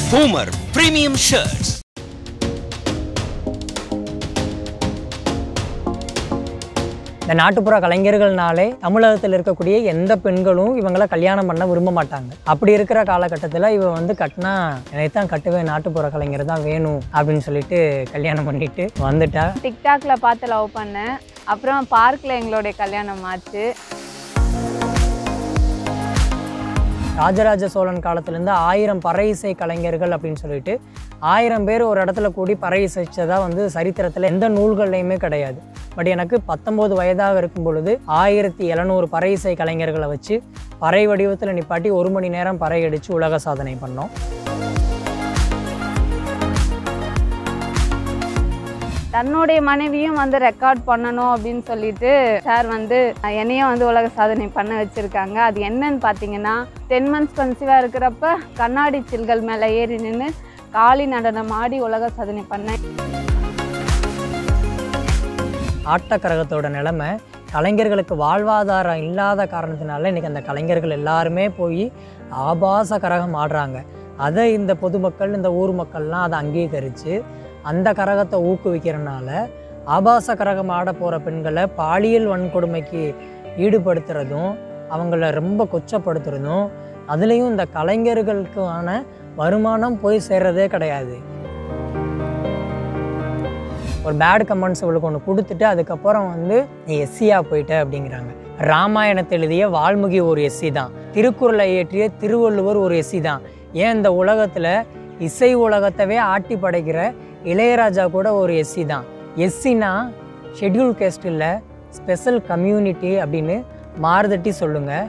Boomer Premium Shirts. இந்த நாட்டுப்புற கலைஞர்கள்னாலே தமிழகத்தில் இருக்கக்கூடிய எந்த பெண்களும் இவங்கள கல்யாணம் பண்ண விரும்ப மாட்டாங்க அப்படி இருக்கிற காலகட்டத்தில் இவ வந்து கட்டினா எனக்கு தான் கட்டுவேன் நாட்டுப்புற கலைஞர் தான் வேணும் அப்படின்னு சொல்லிட்டு கல்யாணம் பண்ணிட்டு வந்துட்டா டிக்டாக்ல பார்த்து லவ் பண்ணேன் அப்புறம் பார்க்கில் எங்களுடைய கல்யாணம் ஆச்சு ராஜராஜ சோழன் காலத்துலேருந்து ஆயிரம் பறை இசை கலைஞர்கள் அப்படின்னு சொல்லிட்டு ஆயிரம் பேர் ஒரு இடத்துல கூடி பறை இசைச்சதா வந்து சரித்திரத்தில் எந்த நூல்கள்லையுமே கிடையாது பட் எனக்கு பத்தொம்போது வயதாக இருக்கும் பொழுது ஆயிரத்தி எழுநூறு பறை இசை கலைஞர்களை வச்சு பறை வடிவத்தில் நிப்பாட்டி ஒரு மணி நேரம் பறை அடித்து உலக சாதனை பண்ணோம் தன்னுடைய மனைவியும் வந்து ரெக்கார்ட் பண்ணணும் அப்படின்னு சொல்லிட்டு சார் வந்து என்னையும் வந்து உலக சாதனை பண்ண வச்சுருக்காங்க அது என்னன்னு பார்த்தீங்கன்னா டென் மந்த்ஸ் கன்சீவாக இருக்கிறப்ப கண்ணாடி சில்கள் மேலே ஏறி நின்று காளி நடனம் ஆடி உலக சாதனை பண்ணேன் ஆட்டக்கரகத்தோட நிலைமை கலைஞர்களுக்கு வாழ்வாதாரம் இல்லாத காரணத்தினால இன்றைக்கி அந்த கலைஞர்கள் எல்லாருமே போய் ஆபாச கரகம் ஆடுறாங்க அதை இந்த பொதுமக்கள் இந்த ஊர் மக்கள்லாம் அதை அங்கீகரித்து அந்த கரகத்தை ஊக்குவிக்கிறனால ஆபாச கரகம் ஆட போகிற பெண்களை பாலியல் வன்கொடுமைக்கு ஈடுபடுத்துறதும் அவங்கள ரொம்ப கொச்சப்படுத்துறதும் அதுலேயும் இந்த கலைஞர்களுக்கான வருமானம் போய் சேர்றதே கிடையாது ஒரு பேட் கமெண்ட்ஸ் இவளுக்கு ஒன்று கொடுத்துட்டு அதுக்கப்புறம் வந்து நீ எஸ்சியாக போயிட்ட அப்படிங்கிறாங்க ராமாயணத்தை எழுதிய வால்மீகி ஒரு எஸ்சி தான் திருக்குறளை இயற்றிய திருவள்ளுவர் ஒரு எஸ்சி தான் ஏன் இந்த உலகத்தில் இசை உலகத்தவே ஆட்டி படைக்கிற இளையராஜா கூட ஒரு எஸ்சி தான் எஸ்சினா ஷெட்யூல் கேஸ்ட் இல்லை ஸ்பெஷல் கம்யூனிட்டி அப்படின்னு மாறுதட்டி சொல்லுங்கள்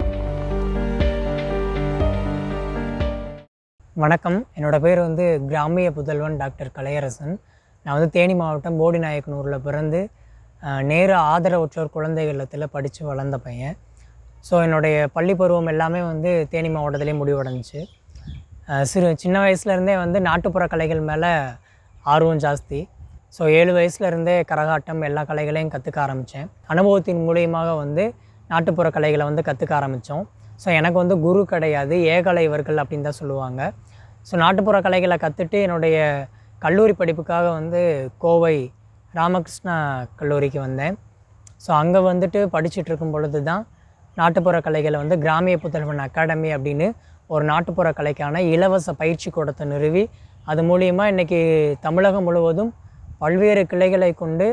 வணக்கம் என்னோட பேர் வந்து கிராமிய புதல்வன் டாக்டர் கலையரசன் நான் வந்து தேனி மாவட்டம் போடி நாயக்கனூரில் பிறந்து அஹ், நேரு ஆதரவற்றோர் குழந்தை இல்லத்தில் படித்து வளர்ந்த பையன் ஸோ என்னுடைய பள்ளி பருவம் எல்லாமே வந்து தேனி மாவட்டத்திலே முடிவடைஞ்சிச்சு அஹ், சிறு சின்ன வயசுலேருந்தே வந்து நாட்டுப்புற கலைகள் மேலே ஆர்வம் ஜாஸ்தி ஸோ ஏழு வயசுலேருந்தே கரகாட்டம் எல்லா கலைகளையும் கற்றுக்க ஆரம்பித்தேன் அனுபவத்தின் மூலியமாக வந்து நாட்டுப்புற கலைகளை வந்து கற்றுக்க ஆரம்பித்தோம் ஸோ எனக்கு வந்து குரு கிடையாது ஏகலைவர்கள் அப்படின்னு தான் சொல்லுவாங்க ஸோ நாட்டுப்புற கலைகளை கற்றுட்டு என்னுடைய கல்லூரி படிப்புக்காக வந்து கோவை ராமகிருஷ்ணா கல்லூரிக்கு வந்தேன் ஸோ அங்கே வந்துட்டு படிச்சுட்டு இருக்கும் பொழுது தான் நாட்டுப்புற கலைகளை வந்து கிராமிய புதல்வன் அகாடமி அப்படின்னு ஒரு நாட்டுப்புற கலைக்கான இலவச பயிற்சி கூடத்தை நிறுவி அது மூலியமாக இன்றைக்கி தமிழகம் முழுவதும் பல்வேறு கிளைகளை கொண்டு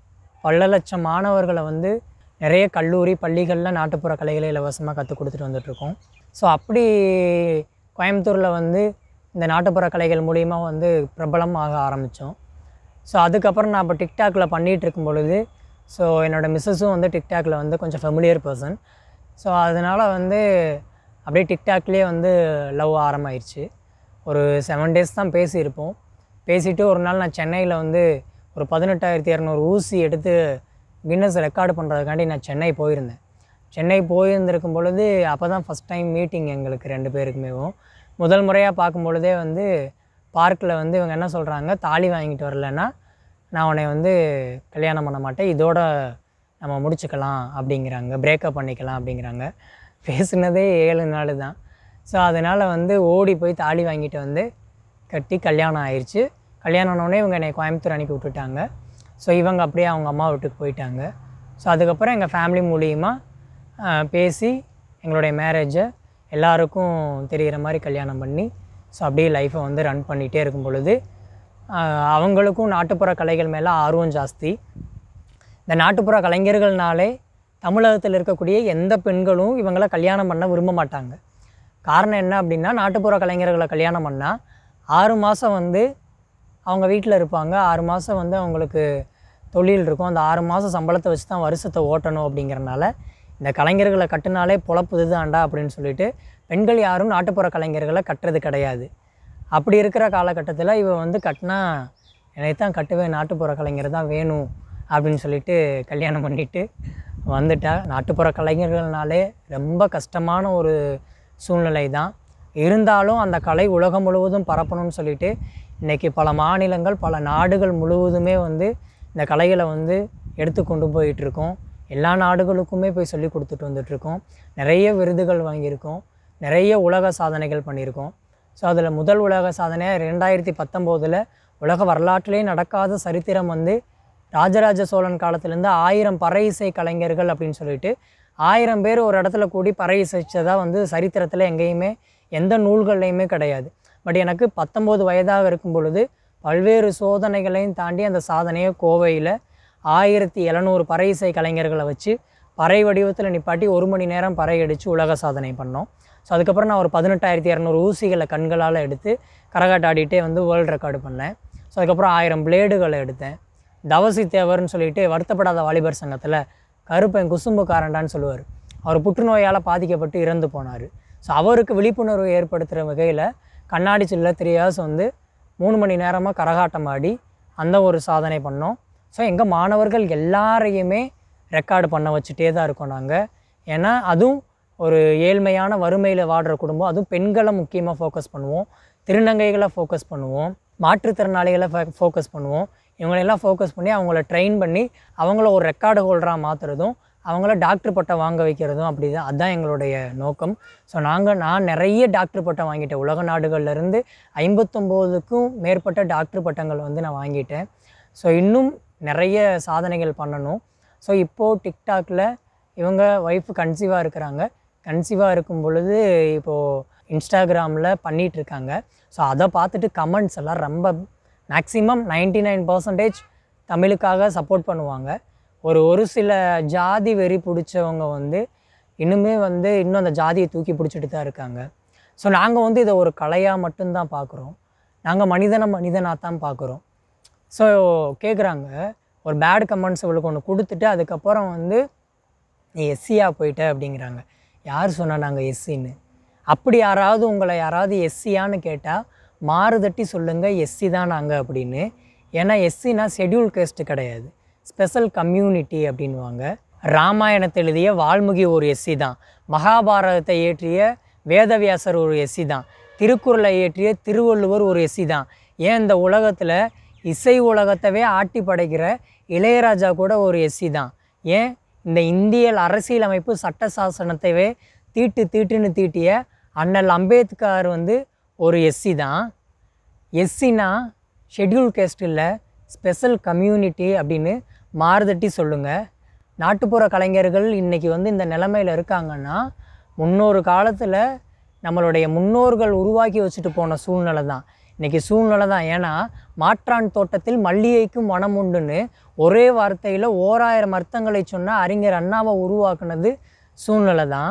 பல லட்சம் மாணவர்களை வந்து நிறைய கல்லூரி பள்ளிகளில் நாட்டுப்புற கலைகளை இலவசமாக கற்றுக் கொடுத்துட்டு வந்துட்ருக்கோம் ஸோ அப்படி கோயம்புத்தூரில் வந்து இந்த நாட்டுப்புற கலைகள் மூலிமா வந்து பிரபலம் ஆக ஆரம்பித்தோம் ஸோ அதுக்கப்புறம் நான் இப்போ டிக்டாக்ல பண்ணிகிட்டு இருக்கும் பொழுது ஸோ என்னோடய மிஸ்ஸஸும் வந்து டிக்டாக்ல வந்து கொஞ்சம் ஃபெமிலியர் பர்சன் ஸோ அதனால் வந்து அப்படியே டிக்டாக்லேயே வந்து லவ் ஆரம்பமாயிருச்சு ஒரு செவன் டேஸ் தான் பேசியிருப்போம் பேசிட்டு ஒரு நாள் நான் சென்னையில் வந்து ஒரு பதினெட்டாயிரத்தி இரநூறு ஊசி எடுத்து கின்னஸ் ரெக்கார்டு பண்ணுறதுக்காண்டி நான் சென்னை போயிருந்தேன் சென்னை போயிருந்திருக்கும் பொழுது அப்போ தான் ஃபஸ்ட் டைம் மீட்டிங் எங்களுக்கு ரெண்டு பேருக்குமேவும் முதல் முறையாக பார்க்கும் பொழுதே வந்து பார்க்கில் வந்து இவங்க என்ன சொல்கிறாங்க தாலி வாங்கிட்டு வரலன்னா நான் உன்னை வந்து கல்யாணம் பண்ண மாட்டேன் இதோட நம்ம முடிச்சுக்கலாம் அப்படிங்கிறாங்க பிரேக்கப் பண்ணிக்கலாம் அப்படிங்கிறாங்க பேசுனதே ஏழு நாள் தான் ஸோ அதனால் வந்து ஓடி போய் தாலி வாங்கிட்டு வந்து கட்டி கல்யாணம் ஆயிடுச்சு கல்யாணம் ஆனோடனே இவங்க என்னை கோயம்புத்தூர் அனுப்பி விட்டுட்டாங்க ஸோ இவங்க அப்படியே அவங்க அம்மா வீட்டுக்கு போயிட்டாங்க ஸோ அதுக்கப்புறம் எங்கள் ஃபேமிலி மூலியமாக பேசி எங்களுடைய மேரேஜை எல்லாருக்கும் தெரிகிற மாதிரி கல்யாணம் பண்ணி ஸோ அப்படியே லைஃப்பை வந்து ரன் பண்ணிகிட்டே இருக்கும் பொழுது ஆஹ் அவங்களுக்கும் நாட்டுப்புற கலைகள் மேலே ஆர்வம் ஜாஸ்தி இந்த நாட்டுப்புற கலைஞர்கள்னாலே தமிழகத்தில் இருக்கக்கூடிய எந்த பெண்களும் இவங்கள கல்யாணம் பண்ண விரும்ப மாட்டாங்க காரணம் என்ன அப்படின்னா நாட்டுப்புற கலைஞர்களை கல்யாணம் பண்ணால் ஆறு மாதம் வந்து அவங்க வீட்டில் இருப்பாங்க ஆறு மாதம் வந்து அவங்களுக்கு தொழில் இருக்கும் அந்த ஆறு மாதம் சம்பளத்தை வச்சு தான் வருஷத்தை ஓட்டணும் அப்படிங்கிறனால இந்த கலைஞர்களை கட்டுனாலே பொழப்புது தான்டா அப்படின்னு சொல்லிட்டு பெண்கள் யாரும் நாட்டுப்புற கலைஞர்களை கட்டுறது கிடையாது அப்படி இருக்கிற காலகட்டத்தில் இவ வந்து கட்டினா என்னை தான் கட்டுவேன் நாட்டுப்புற கலைஞர் தான் வேணும் அப்படின்னு சொல்லிட்டு கல்யாணம் பண்ணிட்டு வந்துட்டா நாட்டுப்புற கலைஞர்கள்னாலே ரொம்ப கஷ்டமான ஒரு சூழ்நிலை தான் இருந்தாலும் அந்த கலை உலகம் முழுவதும் பரப்பணும்னு சொல்லிட்டு இன்றைக்கி பல மாநிலங்கள் பல நாடுகள் முழுவதுமே வந்து இந்த கலைகளை வந்து எடுத்து கொண்டு போயிட்டுருக்கோம் எல்லா நாடுகளுக்குமே போய் சொல்லி கொடுத்துட்டு வந்துட்ருக்கோம் நிறைய விருதுகள் வாங்கியிருக்கோம் நிறைய உலக சாதனைகள் பண்ணியிருக்கோம் ஸோ அதில் முதல் உலக சாதனையாக ரெண்டாயிரத்தி பத்தொம்போதில் உலக வரலாற்றிலே நடக்காத சரித்திரம் வந்து ராஜராஜ சோழன் காலத்துலேருந்து ஆயிரம் பறை இசை கலைஞர்கள் அப்படின்னு சொல்லிட்டு ஆயிரம் பேர் ஒரு இடத்துல கூடி பறை இசைச்சதாக வந்து சரித்திரத்தில் எங்கேயுமே எந்த நூல்கள்லையுமே கிடையாது பட் எனக்கு பத்தொம்போது வயதாக இருக்கும் பொழுது பல்வேறு சோதனைகளையும் தாண்டி அந்த சாதனையை கோவையில் ஆயிரத்தி எழுநூறு பறை இசை கலைஞர்களை வச்சு பறை வடிவத்தில் நிப்பாட்டி ஒரு மணி நேரம் பறை அடித்து உலக சாதனை பண்ணோம் ஸோ அதுக்கப்புறம் நான் ஒரு பதினெட்டாயிரத்தி இரநூறு ஊசிகளை கண்களால் எடுத்து கரகாட்டம் ஆடிட்டே வந்து வேர்ல்டு ரெக்கார்டு பண்ணேன் ஸோ அதுக்கப்புறம் ஆயிரம் பிளேடுகளை எடுத்தேன் தவசி தேவர்னு சொல்லிட்டு வருத்தப்படாத வாலிபர் சங்கத்தில் கருப்பன் குசும்புக்காரண்டான்னு சொல்லுவார் அவர் புற்றுநோயால் பாதிக்கப்பட்டு இறந்து போனார் ஸோ அவருக்கு விழிப்புணர்வு ஏற்படுத்துகிற வகையில் கண்ணாடி சில்ல த்ரீ ஹவர்ஸ் வந்து மூணு மணி நேரமாக கரகாட்டம் ஆடி அந்த ஒரு சாதனை பண்ணோம் ஸோ எங்கள் மாணவர்கள் எல்லாரையுமே ரெக்கார்டு பண்ண வச்சுட்டே தான் இருக்கோம் நாங்கள் ஏன்னா அதுவும் ஒரு ஏழ்மையான வறுமையில் வாடுற குடும்பம் அதுவும் பெண்களை முக்கியமாக ஃபோக்கஸ் பண்ணுவோம் திருநங்கைகளை ஃபோக்கஸ் பண்ணுவோம் மாற்றுத்திறனாளிகளை ஃபோக்கஸ் பண்ணுவோம் இவங்களெல்லாம் ஃபோக்கஸ் பண்ணி அவங்கள ட்ரெயின் பண்ணி அவங்கள ஒரு ரெக்கார்டு ஹோல்டராக மாற்றுறதும் அவங்கள டாக்டர் பட்டம் வாங்க வைக்கிறதும் அப்படி தான் அதுதான் எங்களுடைய நோக்கம் ஸோ நாங்கள் நான் நிறைய டாக்டர் பட்டம் வாங்கிட்டேன் உலக நாடுகள்லேருந்து ஐம்பத்தொம்போதுக்கும் மேற்பட்ட டாக்டர் பட்டங்கள் வந்து நான் வாங்கிட்டேன் ஸோ இன்னும் நிறைய சாதனைகள் பண்ணணும் ஸோ இப்போது டிக்டாக்ல இவங்க ஒய்ஃப் கன்சீவாக இருக்கிறாங்க கன்சீவாக இருக்கும் பொழுது இப்போது இன்ஸ்டாகிராமில் பண்ணிகிட்டு இருக்காங்க ஸோ அதை பார்த்துட்டு கமெண்ட்ஸ் எல்லாம் ரொம்ப மேக்ஸிமம் 99% நைன் பர்சன்டேஜ் தமிழுக்காக சப்போர்ட் பண்ணுவாங்க ஒரு ஒரு சில ஜாதி வெறி பிடிச்சவங்க வந்து இன்னுமே வந்து இன்னும் அந்த ஜாதியை தூக்கி பிடிச்சிட்டு தான் இருக்காங்க ஸோ நாங்கள் வந்து இதை ஒரு கலையாக மட்டும்தான் பார்க்குறோம் நாங்கள் மனிதனை மனிதனாக தான் பார்க்குறோம் ஸோ கேட்குறாங்க ஒரு பேட் கமெண்ட்ஸ் இவளுக்கு ஒன்று கொடுத்துட்டு அதுக்கப்புறம் வந்து நீ எஸ்சியாக போயிட்ட அப்படிங்கிறாங்க யார் சொன்னா நாங்கள் எஸ்சின்னு அப்படி யாராவது உங்களை யாராவது எஸ்சியான்னு கேட்டால் மாறுதட்டி சொல்லுங்கள் எஸ்சி தான் நாங்கள் அப்படின்னு ஏன்னா எஸ்சினா ஷெட்யூல் கேஸ்ட்டு கிடையாது ஸ்பெஷல் கம்யூனிட்டி அப்படின்வாங்க ராமாயணத்தை எழுதிய வால்மீகி ஒரு எஸ்சி தான் மகாபாரதத்தை இயற்றிய வேதவியாசர் ஒரு எஸ்சி தான் திருக்குறளை இயற்றிய திருவள்ளுவர் ஒரு எஸ்சி தான் ஏன் இந்த உலகத்தில் இசை உலகத்தவே ஆட்டி படைக்கிற இளையராஜா கூட ஒரு எஸ்சி தான் ஏன் இந்த இந்திய அரசியலமைப்பு சட்ட சாசனத்தைவே தீட்டு தீட்டுன்னு தீட்டிய அண்ணல் அம்பேத்கர் வந்து ஒரு எஸ்சி தான் எஸ்சினா ஷெட்யூல் கேஸ்ட் இல்லை ஸ்பெஷல் கம்யூனிட்டி அப்படின்னு மாறுதட்டி சொல்லுங்கள் நாட்டுப்புற கலைஞர்கள் இன்றைக்கி வந்து இந்த நிலமையில் இருக்காங்கன்னா முன்னொரு காலத்தில் நம்மளுடைய முன்னோர்கள் உருவாக்கி வச்சுட்டு போன சூழ்நிலை தான் இன்றைக்கி சூழ்நிலை தான் ஏன்னா மாற்றான் தோட்டத்தில் மல்லிகைக்கும் மனம் உண்டுன்னு ஒரே வார்த்தையில் ஓராயிரம் அர்த்தங்களை சொன்ன அறிஞர் அண்ணாவை உருவாக்குனது சூழ்நிலை தான்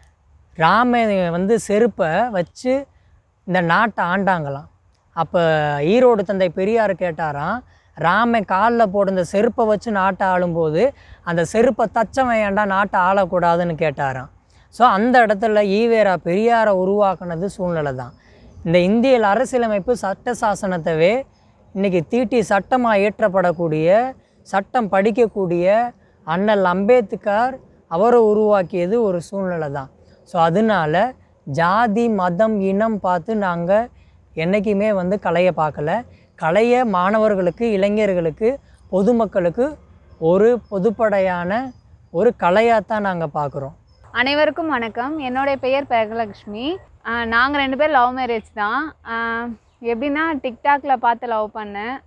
ராம வந்து செருப்பை வச்சு இந்த நாட்டை ஆண்டாங்களாம் அப்போ ஈரோடு தந்தை பெரியார் கேட்டாராம் ராமன் காலில் போட இந்த செருப்பை வச்சு நாட்டை ஆளும்போது அந்த செருப்பை தச்சவன் ஏன்டா நாட்டை ஆளக்கூடாதுன்னு கேட்டாராம் ஸோ அந்த இடத்துல ஈவேரா பெரியாரை உருவாக்குனது சூழ்நிலை தான் இந்த இந்திய அரசியலமைப்பு சட்ட சாசனத்தவே இன்றைக்கி தீட்டி சட்டமாக இயற்றப்படக்கூடிய சட்டம் படிக்கக்கூடிய அண்ணல் அம்பேத்கர் அவரை உருவாக்கியது ஒரு சூழ்நிலை தான் ஸோ அதனால ஜாதி மதம் இனம் பார்த்து நாங்கள் என்றைக்குமே வந்து கலையை பார்க்கல கலையை மாணவர்களுக்கு இளைஞர்களுக்கு பொதுமக்களுக்கு ஒரு பொதுப்படையான ஒரு கலையாக தான் நாங்கள் பார்க்குறோம் அனைவருக்கும் வணக்கம் என்னுடைய பெயர் பேகலக்ஷ்மி நாங்கள் ரெண்டு பேரும் லவ் மேரேஜ் தான் ஆஹ் எப்படின்னா டிக்டாக்ல பார்த்து லவ் பண்ணேன்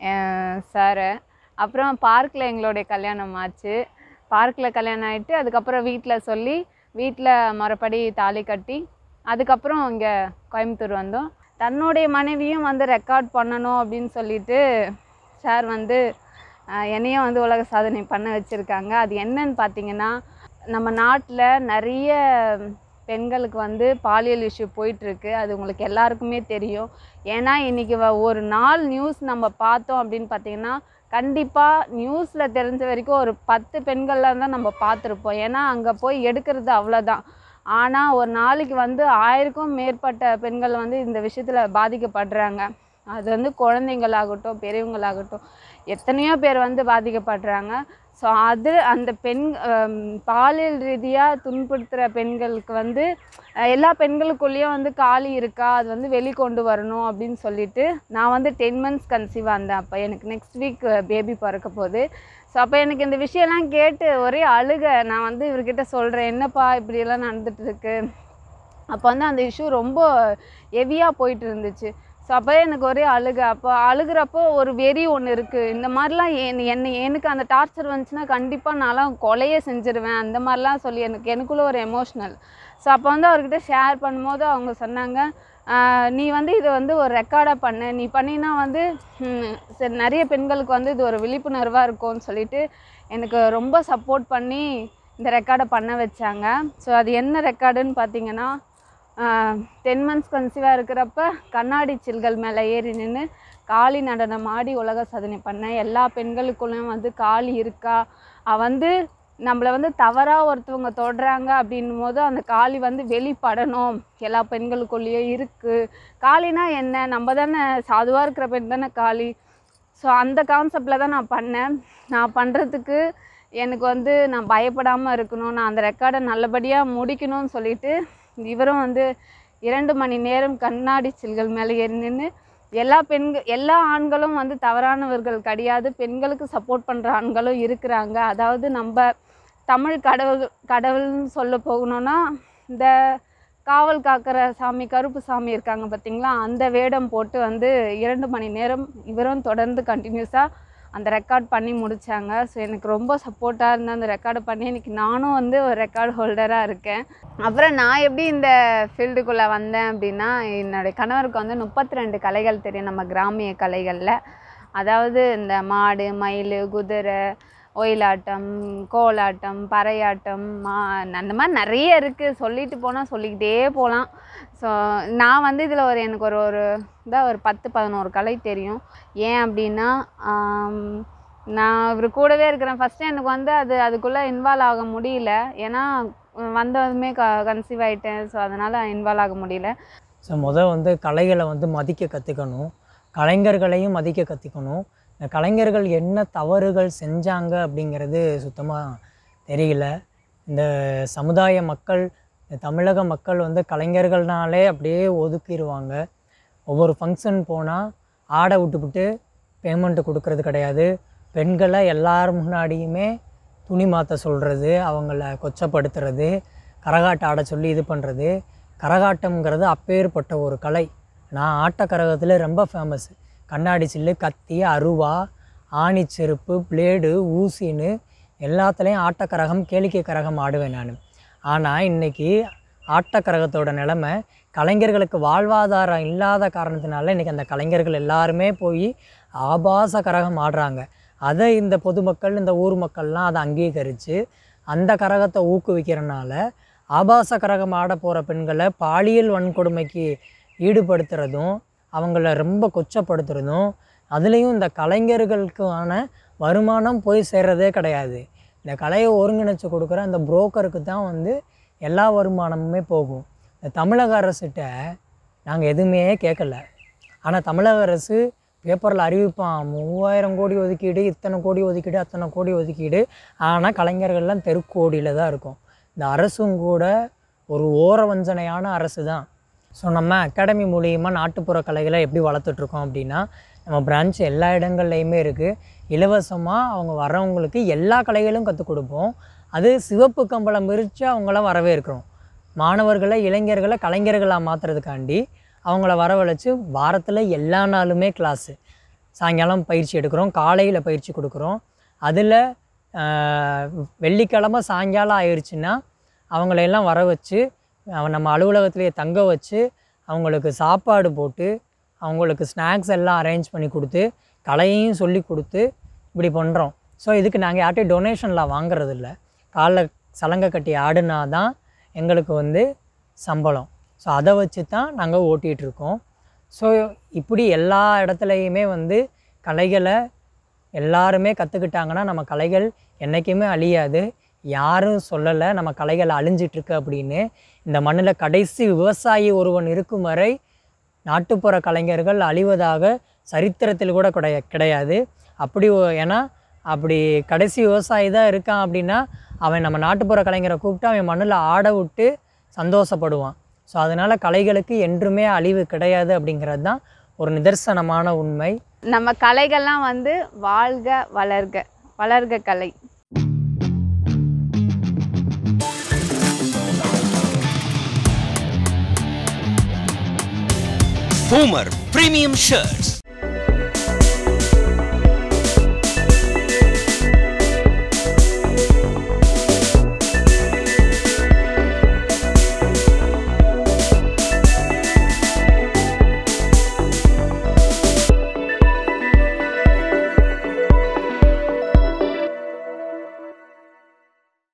சாரை அப்புறம் பார்க்கில் எங்களுடைய கல்யாணம் ஆச்சு பார்க்கில் கல்யாணம் ஆகிட்டு அதுக்கப்புறம் வீட்டில் சொல்லி வீட்டில் மறுபடி தாலி கட்டி அதுக்கப்புறம் இங்கே கோயம்புத்தூர் வந்தோம் தன்னுடைய மனைவியும் வந்து ரெக்கார்ட் பண்ணணும் அப்படின்னு சொல்லிட்டு சார் வந்து ஆஹ் என்னையும் வந்து உலக சாதனை பண்ண வச்சுருக்காங்க அது என்னன்னு பார்த்தீங்கன்னா நம்ம நாட்டில் நிறைய பெண்களுக்கு வந்து பாலியல் இஷ்யூ போயிட்டுருக்கு அது உங்களுக்கு எல்லாருக்குமே தெரியும் ஏன்னா இன்றைக்கி ஒரு நாள் நியூஸ் நம்ம பார்த்தோம் அப்படின்னு பார்த்தீங்கன்னா கண்டிப்பாக நியூஸில் தெரிஞ்ச வரைக்கும் ஒரு பத்து பெண்கள்லாம் தான் நம்ம பார்த்துருப்போம் ஏன்னா அங்கே போய் எடுக்கிறது அவ்வளோதான் ஆனால் ஒரு நாளைக்கு வந்து ஆயிரக்கும் மேற்பட்ட பெண்கள் வந்து இந்த விஷயத்தில் பாதிக்கப்படுறாங்க அது வந்து குழந்தைங்களாகட்டும் பெரியவங்களாகட்டும் எத்தனையோ பேர் வந்து பாதிக்கப்படுறாங்க ஸோ அது அந்த பெண் ஹம், பாலியல் ரீதியாக துன்புறுத்துகிற பெண்களுக்கு வந்து அஹ், எல்லா பெண்களுக்குள்ளேயும் வந்து காலி இருக்கா அது வந்து வெளிக்கொண்டு வரணும் அப்படின்னு சொல்லிட்டு நான் வந்து டென் மந்த்ஸ் கன்சீவாக இருந்தேன் அப்போ எனக்கு நெக்ஸ்ட் வீக் பேபி பிறக்க போகுது ஸோ அப்போ எனக்கு இந்த விஷயம்லாம் கேட்டு ஒரே அழுக நான் வந்து இவர்கிட்ட சொல்கிறேன் என்னப்பா இப்படியெல்லாம் நடந்துட்டு இருக்கு அப்போ வந்து அந்த இஷ்யூ ரொம்ப ஹெவியாக போயிட்டு இருந்துச்சு ஸோ அப்போ எனக்கு ஒரே அழுக அப்போ அழுகிறப்போ ஒரு வெறி ஒன்று இருக்குது இந்த மாதிரிலாம் என் என்னை எனக்கு அந்த டார்ச்சர் வந்துச்சுன்னா கண்டிப்பாக நான்லாம் கொலையே செஞ்சிருவேன் அந்த மாதிரிலாம் சொல்லி எனக்கு எனக்குள்ளே ஒரு எமோஷ்னல் ஸோ அப்போ வந்து அவர்கிட்ட ஷேர் பண்ணும்போது அவங்க சொன்னாங்க "ஆஹ் நீ வந்து இதை வந்து ஒரு ரெக்கார்டாக பண்ணு நீ பண்ணினா வந்து ம், சரி நிறைய பெண்களுக்கு வந்து இது ஒரு விழிப்புணர்வாக இருக்கும்னு சொல்லிட்டு எனக்கு ரொம்ப சப்போர்ட் பண்ணி இந்த ரெக்கார்டை பண்ண வச்சாங்க ஸோ அது என்ன ரெக்கார்டுன்னு பார்த்தீங்கன்னா டென் மந்த்ஸ் கன்சீவாக இருக்கிறப்ப கண்ணாடி சில்கள் மேலே ஏறி நின்று காளி நடனம் ஆடி உலக சாதனை பண்ணேன் எல்லா பெண்களுக்குள்ளேயும் வந்து காளி இருக்கா அவ வந்து நம்மளை வந்து தவறாக ஒருத்தவங்க தொடுறாங்க அப்படின்னும் போது அந்த காளி வந்து வெளிப்படணும் எல்லா பெண்களுக்குள்ளேயும் இருக்குது காளினா என்ன நம்ம தானே சாதுவாக இருக்கிற பெண் தானே காளி ஸோ அந்த கான்செப்டில் தான் நான் பண்ணேன் நான் பண்ணுறதுக்கு எனக்கு வந்து நான் பயப்படாமல் இருக்கணும் நான் அந்த ரெக்கார்டை நல்லபடியாக முடிக்கணும்னு சொல்லிட்டு இவரும் வந்து இரண்டு மணி நேரம் கண்ணாடி சில்கள் மேலே ஏறி நின்று எல்லா பெண்கள் எல்லா ஆண்களும் வந்து தவறானவர்கள் கிடையாது பெண்களுக்கு சப்போர்ட் பண்ணுற ஆண்களும் இருக்கிறாங்க அதாவது நம்ம தமிழ் கடவுள் கடவுள்னு சொல்ல போகணுன்னா இந்த காவல் காக்கிற சாமி கருப்பு சாமி இருக்காங்க பார்த்தீங்களா அந்த வேடம் போட்டு வந்து இரண்டு மணி நேரம் இவரும் தொடர்ந்து கண்டினியூஸாக அந்த ரெக்கார்ட் பண்ணி முடித்தாங்க ஸோ எனக்கு ரொம்ப சப்போர்ட்டாக இருந்த அந்த ரெக்கார்டு பண்ணி இன்னைக்கு நானும் வந்து ஒரு ரெக்கார்டு ஹோல்டராக இருக்கேன் அப்புறம் நான் எப்படி இந்த ஃபீல்டுக்குள்ளே வந்தேன் அப்படின்னா என்னுடைய கணவருக்கு வந்து முப்பத்தி ரெண்டு கலைகள் தெரியும் நம்ம கிராமிய கலைகளில் அதாவது இந்த மாடு மயில் குதிரை ஒயிலாட்டம் கோலாட்டம் பறையாட்டம் மா அந்த மாதிரி நிறைய இருக்குது சொல்லிட்டு போனால் சொல்லிக்கிட்டே போகலாம் ஸோ நான் வந்து இதில் ஒரு எனக்கு ஒரு ஒரு இதாக ஒரு பத்து பதினோரு கலை தெரியும் ஏன் அப்படின்னா ஆம், நான் இவர் கூடவே இருக்கிறேன் ஃபஸ்ட்டு எனக்கு வந்து அது அதுக்குள்ளே இன்வால்வ் ஆக முடியல ஏன்னா வந்ததுமே க கன்சீவ் ஆகிட்டேன் ஸோ அதனால் இன்வால்வ் ஆக முடியல ஸோ முதல் வந்து கலைகளை வந்து மதிக்க கற்றுக்கணும் கலைஞர்களையும் மதிக்க கற்றுக்கணும் இந்த கலைஞர்கள் என்ன தவறுகள் செஞ்சாங்க அப்படிங்கிறது சுத்தமாக தெரியல இந்த சமுதாய மக்கள் இந்த தமிழக மக்கள் வந்து கலைஞர்கள்னாலே அப்படியே ஒதுக்கிடுவாங்க ஒவ்வொரு ஃபங்க்ஷன் போனால் ஆடை விட்டுவிட்டு பேமெண்ட்டு கொடுக்கறது கிடையாது பெண்களை எல்லார் முன்னாடியுமே துணி மாற்ற சொல்கிறது அவங்கள கொச்சப்படுத்துறது கரகாட்டம் ஆட சொல்லி இது பண்ணுறது கரகாட்டம்ங்கிறது அப்பேற்பட்ட ஒரு கலை நான் ஆட்ட கரகத்தில் ரொம்ப ஃபேமஸ் கண்ணாடி சில்லு கத்தி அருவா ஆணி செருப்பு பிளேடு ஊசின்னு எல்லாத்துலேயும் ஆட்டக்கரகம் கேளிக்கை கரகம் ஆடுவேன் நான் ஆனால் இன்றைக்கி ஆட்டக்கரகத்தோட நிலமை கலைஞர்களுக்கு வாழ்வாதாரம் இல்லாத காரணத்தினால இன்றைக்கி அந்த கலைஞர்கள் எல்லாருமே போய் ஆபாச கரகம் ஆடுறாங்க அதை இந்த பொதுமக்கள் இந்த ஊர் மக்கள்லாம் அதை அங்கீகரித்து அந்த கரகத்தை ஊக்குவிக்கிறனால ஆபாச கரகம் ஆட போகிற பெண்களை பாலியல் வன்கொடுமைக்கு ஈடுபடுத்துறதும் அவங்கள ரொம்ப கொச்சப்படுத்துறதும் அதுலேயும் இந்த கலைஞர்களுக்கான வருமானம் போய் சேர்றதே கிடையாது இந்த கலையை ஒருங்கிணைச்சு கொடுக்குற அந்த புரோக்கருக்கு தான் வந்து எல்லா வருமானமுமே போகும் இந்த தமிழக அரசுகிட்ட நாங்கள் எதுவுமே கேட்கல ஆனால் தமிழக அரசு பேப்பரில் அறிவிப்பான் மூவாயிரம் கோடி ஒதுக்கீடு இத்தனை கோடி ஒதுக்கீடு அத்தனை கோடி ஒதுக்கீடு ஆனால் கலைஞர்கள்லாம் தெருக்கோடியில் தான் இருக்கும் இந்த அரசும் கூட ஒரு ஓர வஞ்சனையான அரசு தான் ஸோ நம்ம அகாடமி மூலியமாக நாட்டுப்புற கலைகளை எப்படி வளர்த்துட்ருக்கோம் அப்படின்னா நம்ம பிரான்ச் எல்லா இடங்கள்லையுமே இருக்குது இலவசமாக அவங்க வர்றவங்களுக்கு எல்லா கலைகளும் கற்றுக் கொடுப்போம் அது சிவப்பு கம்பளம் விரித்து அவங்கள வரவேற்கிறோம் மாணவர்களை இளைஞர்களை கலைஞர்களாக மாற்றுறதுக்காண்டி அவங்கள வரவழைச்சு வாரத்தில் எல்லா நாளுமே கிளாஸு சாயங்காலம் பயிற்சி எடுக்கிறோம் காலையில் பயிற்சி கொடுக்குறோம் அதில் வெள்ளிக்கிழமை சாயங்காலம் ஆயிடுச்சுன்னா அவங்களையெல்லாம் வர வச்சு அவ- நம்ம அலுவலகத்திலேயே தங்க வச்சு அவங்களுக்கு சாப்பாடு போட்டு அவங்களுக்கு ஸ்நாக்ஸ் எல்லாம் அரேஞ்ச் பண்ணி கொடுத்து கலையையும் சொல்லி கொடுத்து இப்படி பண்ணுறோம் ஸோ இதுக்கு நாங்கள் யார்ட்டையும் டொனேஷனில் வாங்குறது இல்ல காலைல சலங்கை கட்டி ஆடுனா தான் எங்களுக்கு வந்து சம்பளம் ஸோ அதை வச்சு தான் நாங்கள் ஓட்டிகிட்ருக்கோம் ஸோ இப்படி எல்லா இடத்துலையுமே வந்து கலைகளை எல்லாருமே கற்றுக்கிட்டாங்கன்னா நம்ம கலைகள் என்றைக்குமே அழியாது யாரும் சொல்லலை நம்ம கலைகள் அழிஞ்சிட்ருக்கு அப்படின்னு இந்த மண்ணில் கடைசி விவசாயி ஒருவன் இருக்கும் வரை நாட்டுப்புற கலைஞர்கள் அழிவதாக சரித்திரத்தில் கூட கிடை கிடையாது அப்படி ஒ- ஏன்னா அப்படி கடைசி விவசாயி தான் இருக்கான் அப்படின்னா அவன் நம்ம நாட்டுப்புற கலைஞரை கூப்பிட்டு அவன் மண்ணில் ஆட விட்டு சந்தோஷப்படுவான் ஸோ அதனால் கலைகளுக்கு என்றுமே அழிவு கிடையாது அப்படிங்கிறது தான் ஒரு நிதர்சனமான உண்மை நம்ம கலைகள்லாம் வந்து வாழ்க வளர்க வளர்க கலை Boomer Premium Shirts.